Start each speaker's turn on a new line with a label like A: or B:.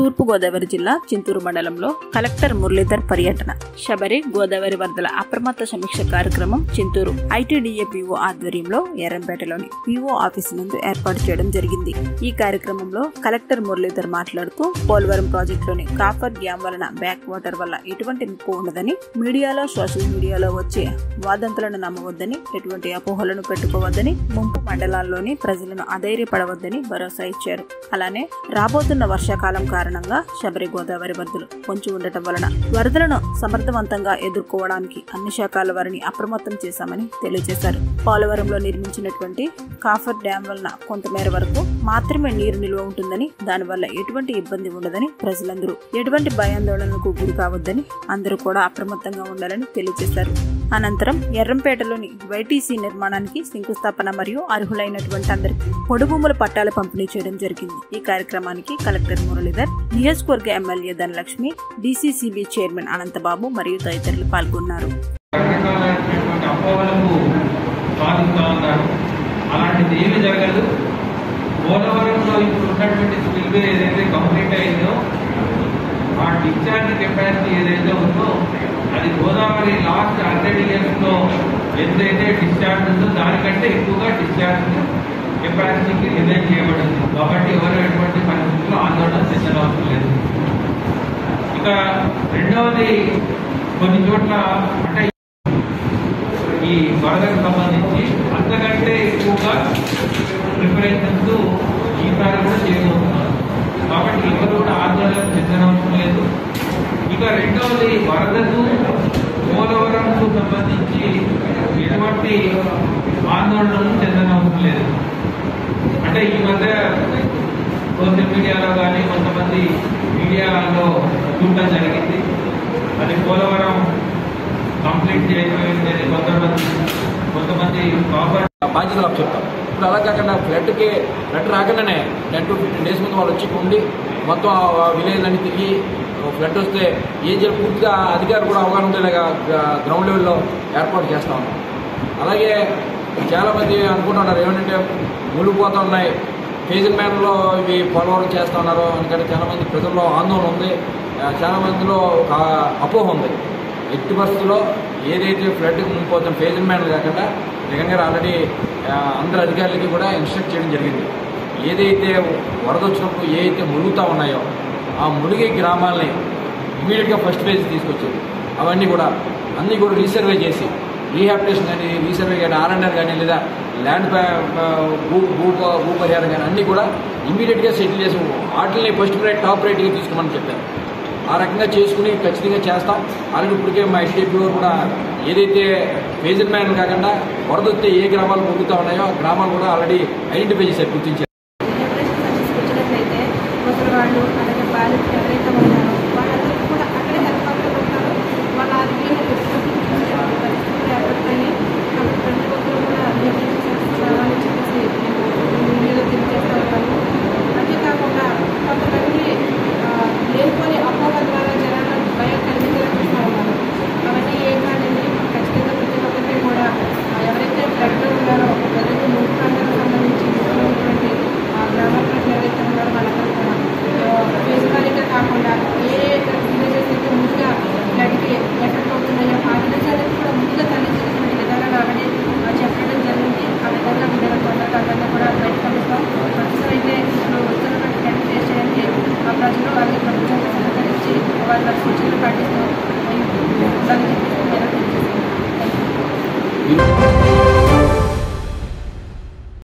A: తూర్పుగోదావరి జిల్లా చింతూరు మండలంలో కలెక్టర్ మురళీధర్ పర్యటన శబరి గోదావరి వరదల అప్రమత్త సమీక్ష కార్యక్రమం చింతూరు ఐటీడీఏ పీఓ ఆధ్వర్యంలో ఎర్రంపేటలోని పీఓ ఆఫీస్ నందు ఏర్పాటు చేయడం జరిగింది ఈ కార్యక్రమంలో కలెక్టర్ మురళీధర్ మాట్లాడుతూ పోలవరం ప్రాజెక్టులోని కాఫర్ డ్యాం వలన బ్యాక్ వాటర్ వల్ల ఎటువంటి ముప్పు ఉండదని మీడియాలో సోషల్ మీడియాలో వచ్చే వాదంతులను నమ్మవద్దని ఎటువంటి అపోహలను పెట్టుకోవద్దని ముంపు మండలాల్లోని ప్రజలను అధైర్యపడవద్దని భరోసా ఇచ్చారు అలానే రాబోతున్న వర్షాకాలం కారణంగా శబరి గోదావరి వరదలు పొంచి ఉండటం వలన వరదలను సమర్థవంతంగా ఎదుర్కోవడానికి అన్ని శాఖల వారిని అప్రమత్తం చేశామని తెలియజేశారు పోలవరంలో నిర్మించినటువంటి కాఫర్ డ్యాం వలన కొంతమేర వరకు మాత్రమే నీరు నిల్వ ఉంటుందని దానివల్ల ఎటువంటి ఇబ్బంది ఉండదని ప్రజలందరూ ఎటువంటి భయాందోళనలకు గురి కావద్దని అందరూ కూడా అప్రమత్తంగా ఉండాలని తెలియజేశారు అనంతరం ఎర్రంపేటలోని వైటీసీ నిర్మాణానికి శంకుస్థాపన మరియు అర్హులైనటువంటి అందరికీ పొడి భూముల పట్టాలు పంపిణీ చేయడం జరిగింది ఈ కార్యక్రమానికి కలెక్టర్ మురళీధర్ నియోజకవర్గ MLA Dhanalakshmi DCCB chairman Anantha Babu మరియు తదితరులు పాల్గొన్నారు
B: రకరకాలైనటువంటి అపోహలకు బాధిస్తూ ఉన్నారు అలాంటిది ఏమీ జరగదు పోలవరంలో ఇప్పుడు ఉన్నటువంటి స్పిల్వే ఏదైతే కంప్లీట్ అయిందో ఆ డిశ్చార్జ్ కెపాసిటీ ఏదైతే ఉందో అది గోదావరి లాస్ట్ హండ్రెడ్ ఇయర్స్లో ఎంతైతే డిశ్చార్జ్ ఉందో దానికంటే ఎక్కువగా డిశ్చార్జ్ కెపాసిటీకి రిజైన్ చేయబడింది కాబట్టి ఎవరు ఎటువంటి పరిస్థితుల్లో ఆందోళన చెందనవసరం లేదు ఇక రెండవది కొన్ని చోట్ల అంటే ఈ వరదకు సంబంధించి అంతకంటే ఎక్కువగా ప్రిపరేషన్స్ ఈసారి కూడా చేయబోతున్నారు కాబట్టి ఎవరు కూడా ఆందోళన చెందనవసరం లేదు ఇక రెండవది వరదకు పోలవరంకు సంబంధించి ఎటువంటి ఆందోళనలు చెందనవసరం లేదు అంటే ఈ మధ్య సోషల్ మీడియాలో కానీ కొంతమంది మీడియాలో చూడటం జరిగింది అది పోలవరం కంప్లీట్ చేయకపోయింది అని కొంతమంది కొంతమంది కాపర్
C: బాధ్యతలు అప్పు చెప్తాం ఇప్పుడు అలా కాకుండా ఫ్లడ్కి ఫ్లడ్ రాకుండానే టెన్ టు ఫిఫ్టీన్ డేస్ ముందు వాళ్ళు వచ్చి ఉండి మొత్తం ఆ విలేజ్ అన్ని తిరిగి ఫ్లడ్ వస్తే ఏం చేయాలి పూర్తిగా అధికారులు కూడా అవగాహన ఉండేలాగా గ్ర- గ్రౌండ్ లెవెల్లో ఏర్పాటు చేస్తా ఉన్నాం అలాగే చాలామంది అనుకుంటున్నారు ఏమంటే మునిగిపోతూ ఉన్నాయి ఫేజల్ మ్యాన్లో ఇవి పోలవరం చేస్తూ ఉన్నారు ఎందుకంటే చాలామంది ప్రజల్లో ఆందోళన ఉంది ఆ, చాలా మందిలో ఒక అపోహ ఉంది ఎట్టి పరిస్థితుల్లో ఏదైతే ఫ్లడ్ ముందుపోతున్న ఫేజల్ మ్యాన్ కాకుండా జగన్ గారు ఆల్రెడీ ఆ, అందరు అధికారులకి కూడా ఇన్స్ట్రక్ట్ చేయడం జరిగింది ఏదైతే వరద వచ్చినప్పుడు ఏ అయితే మునుగుతూ ఉన్నాయో ఆ మునిగే గ్రామాలని ఇమీడియట్గా ఫస్ట్ ఫేజ్ తీసుకొచ్చేది అవన్నీ కూడా అన్నీ కూడా రీసర్వే చేసి రీహాబిటేషన్ కానీ రీసర్వే కానీ ఆర్ఎండ్ఆర్ కానీ లేదా ల్యాండ్ భూ భూ భూ పరిహారం కానీ అన్నీ కూడా ఇమీడియట్గా సెటిల్ చేసి వాటిని ఫస్ట్ రేట్ టాప్ రేట్గా తీసుకోమని చెప్పారు ఆ రకంగా చేసుకుని ఖచ్చితంగా చేస్తాం ఆల్రెడీ ఇప్పటికే మా ఎస్టీపీ కూడా ఏదైతే ఫేజర్ మ్యాన్ కాకుండా వరద వస్తే ఏ గ్రామాలు మురుగుతూ ఉన్నాయో ఆ గ్రామాలు కూడా ఆల్రెడీ ఐడెంటిఫై చేశారు గుర్తించారు
D: వచ్చినట్లయితే ముసలి వాళ్ళు అలాగే బాలికలు ఎవరైతే ఉన్నారో వాళ్ళందరికీ కూడా అక్కడే హెల్ప్ అవుతూ ఉంటారు వాళ్ళ ఆరోగ్యాన్ని పరిస్థితులు ఏర్పడతాయి కాబట్టి ప్రతి ఒక్కరు కూడా న్యూట్రిషన్ రావాలని చెప్పేసి నేను వీడియోలో తెలియజేస్తూ ఉంటాను అంతేకాకుండా కొంతమంది ఆ, లేనిపోని అపోహల ద్వారా జనాలను భయం కలిగించేస్తూ ఉన్నారు అవన్నీ ఏం కాదండి ఖచ్చితంగా ప్రతి ఒక్కరికి కూడా ఆ, ఎవరైతే బ్లడ్లో ఉన్నారో ఎవరైతే మూడు ప్రాంతాలకు సంబంధించి ఉన్నటువంటి ఆ గ్రామ ప్రజలు ఎవరైతే ఉన్నారో వాళ్ళందరూ కూడా ఫేస్బుక్ కాకుండా ఏ విలేజెస్ అయితే ముందుగా బ్లడ్కి ఎఫెక్ట్ అవుతున్నాయో ఆ విలేజెస్ కూడా ముందుగా తల్లించినటువంటి విధానాలు ఆల్రెడీ చెప్పడం జరిగింది ఆ విధంగా వీళ్ళ తొందరగా అందరినీ కూడా బయట కలుస్తాం ప్రస్తుతం అయితే ఇప్పుడు వస్తున్నటువంటి టెన్ ఫేస్ చేయడానికి ఆ ప్రజలు అలాగే ప్రభుత్వం సహకరించి వాళ్ళ సూచనలు పాటిస్తూ ఉండాలని చెప్పేసి నేను తెలియజేస్తున్నాను. Thank you.
C: ఈ